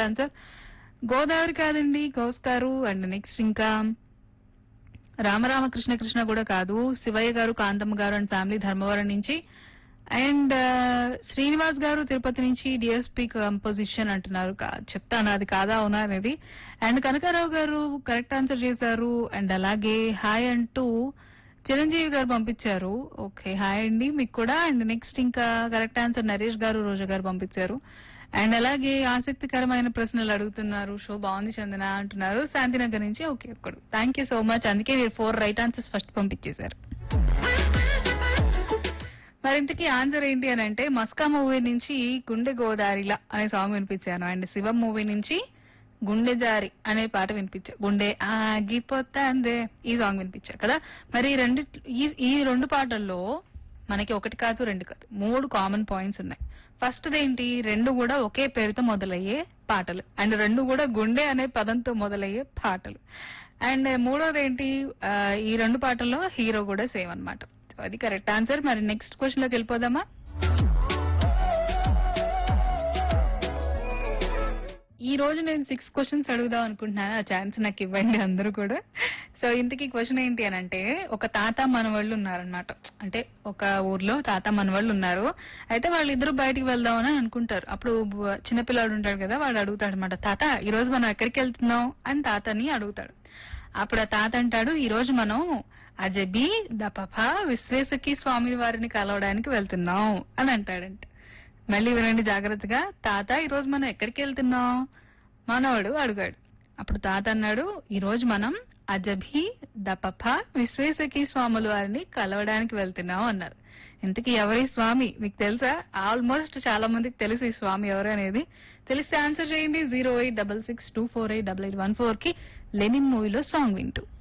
answer Godavari కాదండి గౌస్కారు and next ఇంకా రామరామకృష్ణ కృష్ణ కూడా కాదు శివయ్య గారు కాంతమ్మ గారు అండ్ ఫ్యామిలీ ధర్మవరం నుంచి అండ్ శ్రీనివాస్ గారు తిరుపతి నుంచి డిఎస్పి కంపోజిషన్ అంటున్నారు కా- చెప్తాను అది కాదా అవునా అనేది and Kanakarao garu correct answer చేశారు అండ్ అలాగే హాయ్ అంటూ చిరంజీవి గారు పంపించారు ఓకే హాయ్ అండి మీకు కూడా అండ్ నెక్స్ట్ ఇంకా కరెక్ట్ ఆన్సర్ నరేష్ గారు రోజా గారు పంపించారు అండ్ అలాగే ఆసక్తికరమైన ప్రశ్నలు అడుగుతున్నారు షో బాగుంది చందన అంటున్నారు శాంతినగర్ నుంచి ఓకే ఒక్కడు థ్యాంక్ యూ సో మచ్ అందుకే మీరు ఫోర్ రైట్ ఆన్సర్స్ ఫస్ట్ పంపించేశారు మరి ఇంతకీ ఆన్సర్ ఏంటి అని అంటే మస్కా మూవీ నుంచి గుండె గోదారిలా అనే సాంగ్ వినిపించాను అండ్ శివం మూవీ నుంచి గుండె జారి అనే పాట వినిపించా గుండె ఆగిపోతాందే ఈ సాంగ్ వినిపించా కదా మరి ఈ రెండు ఈ ఈ రెండు పాటల్లో మనకి ఒకటి కాదు రెండు కాదు మూడు కామన్ పాయింట్స్ ఉన్నాయి ఫస్ట్ ఏంటి రెండు కూడా ఒకే పేరుతో మొదలయ్యే పాటలు అండ్ రెండు కూడా గుండె అనే పదంతో మొదలయ్యే పాటలు అండ్ మూడోది ఏంటి ఆ, ఈ రెండు పాటల్లో హీరో కూడా సేమ్ అన్నమాట సో అది కరెక్ట్ ఆన్సర్ మరి నెక్స్ట్ క్వశ్చన్ లోకి వెళ్ళిపోదామా ఈ రోజు నేను సిక్స్ క్వశ్చన్స్ అడుగుదాం అనుకుంటున్నాను ఆ ఛాన్స్ నాకు ఇవ్వండి అందరూ కూడా సో ఇంతకీ క్వశ్చన్ ఏంటి అని అంటే ఒక తాత మనవాళ్ళు ఉన్నారనమాట అంటే ఒక ఊర్లో తాత మనవాళ్ళు ఉన్నారు అయితే వాళ్ళిద్దరూ బయటికి వెళ్దామని అనుకుంటారు అప్పుడు బ- చిన్నపిల్లాడు ఉంటాడు కదా వాడు అడుగుతాడు అనమాట తాత ఈ రోజు మనం ఎక్కడికి వెళ్తున్నాం అని తాతని అడుగుతాడు అప్పుడు ఆ తాత అంటాడు ఈ రోజు మనం అజబి దపఫ విశ్వేశకి స్వామి వారిని కలవడానికి వెళ్తున్నాం అని అంటాడంట మళ్ళీ వినండి జాగ్రత్తగా తాత ఈ రోజు మనం ఎక్కడికి వెళ్తున్నాం మనవాడు అడిగాడు అప్పుడు తాత అన్నాడు ఈ రోజు మనం అజభి దపఫ విశ్వేశకి స్వాముల వారిని కలవడానికి వెళ్తున్నాం అన్నారు ఇంతకీ ఎవరి స్వామి మీకు తెలుసా ఆల్మోస్ట్ చాలా మందికి తెలుసు ఈ స్వామి ఎవరు అనేది తెలిస్తే ఆన్సర్ చేయండి zero eight double six two four eight double eight one four కి లెనిన్ మూవీలో సాంగ్ వింటూ